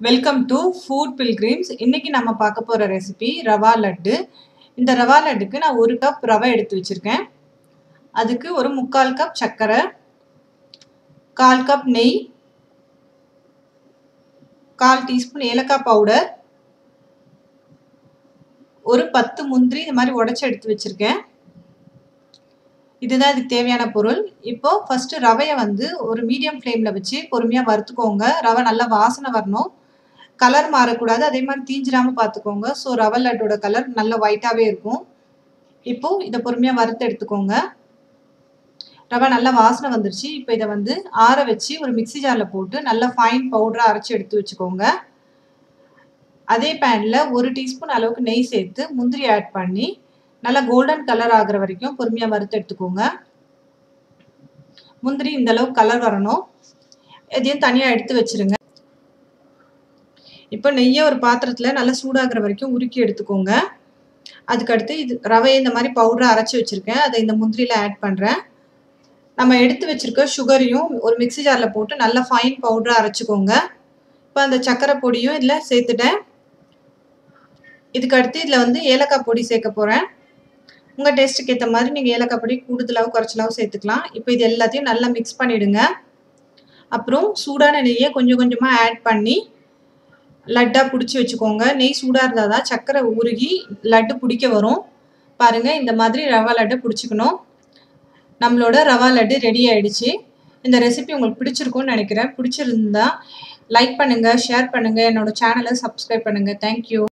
welcome to food Pilgrims இன்னைக்கு நம்ம பார்க்க போகிற ரெசிபி ரவா லட்டு இந்த ரவா லட்டுக்கு நான் ஒரு கப் ரவை எடுத்து வச்சுருக்கேன் அதுக்கு ஒரு முக்கால் கப் சர்க்கரை கால் கப் நெய் கால் டீஸ்பூன் ஏலக்காய் பவுடர் ஒரு பத்து முந்திரி இந்த மாதிரி உடச்சி எடுத்து வச்சுருக்கேன் இதுதான் இதுக்கு தேவையான பொருள் இப்போ ஃபஸ்ட்டு ரவையை வந்து ஒரு மீடியம் ஃப்ளேமில் வச்சு பொறுமையாக வறுத்துக்கோங்க ரவை நல்லா வாசனை வரணும் கலர் மாறக்கூடாது அதே மாதிரி தீஞ்சிராமல் பார்த்துக்கோங்க ஸோ ரவை லட்டோட கலர் நல்ல ஒயிட்டாகவே இருக்கும் இப்போது இதை பொறுமையாக வறுத்து எடுத்துக்கோங்க ரவை நல்லா வாசனை வந்துருச்சு இப்போ இதை வந்து ஆற வச்சு ஒரு மிக்சி ஜாரில் போட்டு நல்லா ஃபைன் பவுடராக அரைச்சி எடுத்து வச்சுக்கோங்க அதே பேனில் ஒரு டீஸ்பூன் அளவுக்கு நெய் சேர்த்து முந்திரி ஆட் பண்ணி நல்லா கோல்டன் கலர் ஆகிற வரைக்கும் பொறுமையாக வறுத்து எடுத்துக்கோங்க முந்திரி இந்த அளவுக்கு கலர் வரணும் இதையும் தனியாக எடுத்து வச்சுருங்க இப்போ நெய்யை ஒரு பாத்திரத்தில் நல்லா சூடாகிற வரைக்கும் உருக்கி எடுத்துக்கோங்க அதுக்கடுத்து இது ரவையை இந்த மாதிரி பவுடரை அரைச்சி வச்சுருக்கேன் அதை இந்த முந்திரியில் ஆட் பண்ணுறேன் நம்ம எடுத்து வச்சுருக்க சுகரையும் ஒரு மிக்சி ஜாரில் போட்டு நல்லா ஃபைன் பவுடராக அரைச்சிக்கோங்க இப்போ அந்த சர்க்கரை பொடியும் இதில் சேர்த்துட்டேன் இதுக்கு அடுத்து இதில் வந்து ஏலக்காய் பொடி சேர்க்க போகிறேன் உங்கள் டேஸ்ட்டுக்கு ஏற்ற மாதிரி நீங்கள் ஏலக்காய் பொடி கூடுதலாகவும் குறைச்சலாகவும் சேர்த்துக்கலாம் இப்போ இது எல்லாத்தையும் நல்லா மிக்ஸ் பண்ணிவிடுங்க அப்புறம் சூடான நெய்யை கொஞ்சம் கொஞ்சமாக ஆட் பண்ணி லட்டாக பிடிச்சி வச்சுக்கோங்க நெய் சூடாக இருந்தால் தான் சர்க்கரை உருகி லட்டு பிடிக்க வரும் பாருங்கள் இந்த மாதிரி ரவா லட்டை பிடிச்சிக்கணும் நம்மளோட ரவா லட்டு ரெடி ஆகிடுச்சு இந்த ரெசிபி உங்களுக்கு பிடிச்சிருக்கும்னு நினைக்கிறேன் பிடிச்சிருந்தா லைக் பண்ணுங்கள் ஷேர் பண்ணுங்கள் என்னோடய சேனலை சப்ஸ்கிரைப் பண்ணுங்கள் தேங்க்யூ